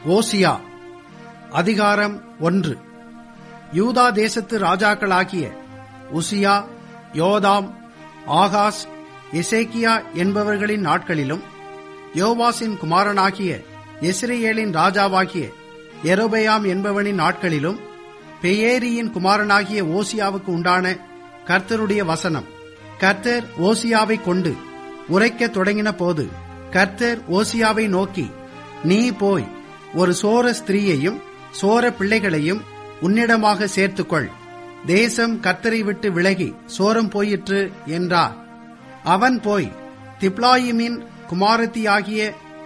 ஓசியா அதிகாரம் ஒன்று யூதா தேசத்து ராஜாக்களாகிய உசியா யோதாம் ஆகாஸ் எசேக்கியா என்பவர்களின் நாட்களிலும் யோவாசின் குமாரனாகிய எஸ்ரேலின் ராஜாவாகிய எரோபெயாம் என்பவனின் நாட்களிலும் பெயேரியின் குமாரனாகிய ஓசியாவுக்கு உண்டான கர்த்தருடைய வசனம் கர்த்தர் ஓசியாவை கொண்டு உரைக்கத் தொடங்கின போது கர்த்தர் ஓசியாவை நோக்கி நீ போய் ஒரு சோர ஸ்திரீயையும் சோர பிள்ளைகளையும் உன்னிடமாக சேர்த்துக்கொள் தேசம் கர்த்தரை விட்டு விலகி சோரம் போயிற்று என்றார் அவன் போய் திப்லாயிமின் குமாரத்தியாகிய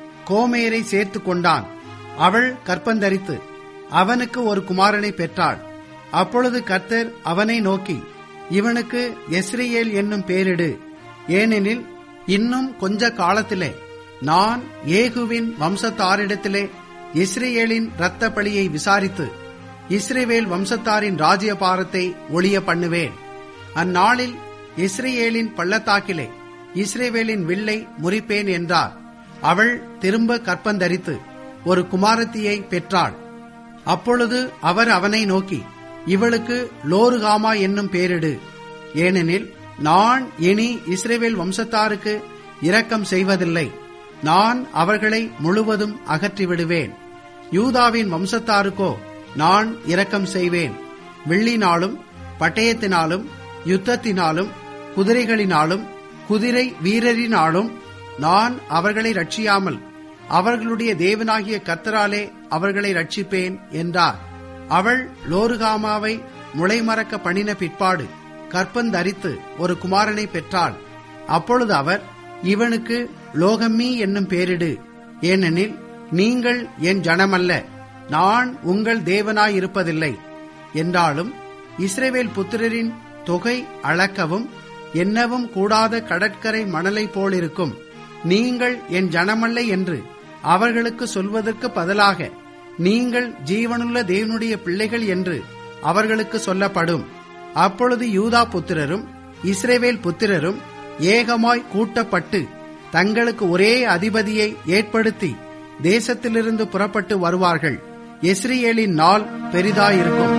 கோமேரை சேர்த்து கொண்டான் அவள் கற்பந்தரித்து அவனுக்கு ஒரு குமாரனை பெற்றாள் அப்பொழுது கர்த்தர் அவனை நோக்கி இவனுக்கு எஸ்ரியேல் என்னும் பேரிடு ஏனெனில் இன்னும் கொஞ்ச காலத்திலே நான் ஏகுவின் வம்சத்தாரிடத்திலே இஸ்ரேலின் இரத்த பழியை விசாரித்து இஸ்ரேவேல் வம்சத்தாரின் ராஜ்யபாரத்தை ஒளிய பண்ணுவேன் அந்நாளில் இஸ்ரேலின் பள்ளத்தாக்கிலே இஸ்ரேவேலின் வில்லை முறிப்பேன் என்றார் அவள் திரும்ப கற்பந்தரித்து ஒரு குமாரத்தியை பெற்றாள் அப்பொழுது அவர் அவனை நோக்கி இவளுக்கு லோருகாமா என்னும் பேரிடு ஏனெனில் நான் இனி இஸ்ரேவேல் வம்சத்தாருக்கு இரக்கம் செய்வதில்லை நான் அவர்களை முழுவதும் அகற்றிவிடுவேன் யூதாவின் வம்சத்தாருக்கோ நான் இரக்கம் செய்வேன் வெள்ளினாலும் பட்டயத்தினாலும் யுத்தத்தினாலும் குதிரைகளினாலும் குதிரை வீரரினாலும் நான் அவர்களை ரட்சியாமல் அவர்களுடைய தேவனாகிய கர்த்தராலே அவர்களை ரட்சிப்பேன் என்றார் அவள் லோருகாமாவை முளைமறக்க பண்ணின பிற்பாடு கற்பந்தரித்து ஒரு குமாரனை பெற்றாள் அப்பொழுது அவர் இவனுக்கு லோகம்மி என்னும் பேரிடு ஏனெனில் நீங்கள் என் ஜனமல்ல நான் உங்கள் தேவனாயிருப்பதில்லை என்றாலும் இஸ்ரேவேல் புத்திரரின் தொகை அளக்கவும் எண்ணவும் கூடாத கடற்கரை மணலை போலிருக்கும் நீங்கள் என் ஜனமல்ல என்று அவர்களுக்கு சொல்வதற்கு பதிலாக நீங்கள் ஜீவனுள்ள தேவனுடைய பிள்ளைகள் என்று அவர்களுக்கு சொல்லப்படும் அப்பொழுது யூதா புத்திரரும் இஸ்ரேவேல் புத்திரரும் ஏகமாய் கூட்டப்பட்டு தங்களுக்கு ஒரே அதிபதியை ஏற்படுத்தி தேசத்திலிருந்து புறப்பட்டு வருவார்கள் எஸ்ரியேலின் நாள் பெரிதாயிருக்கும்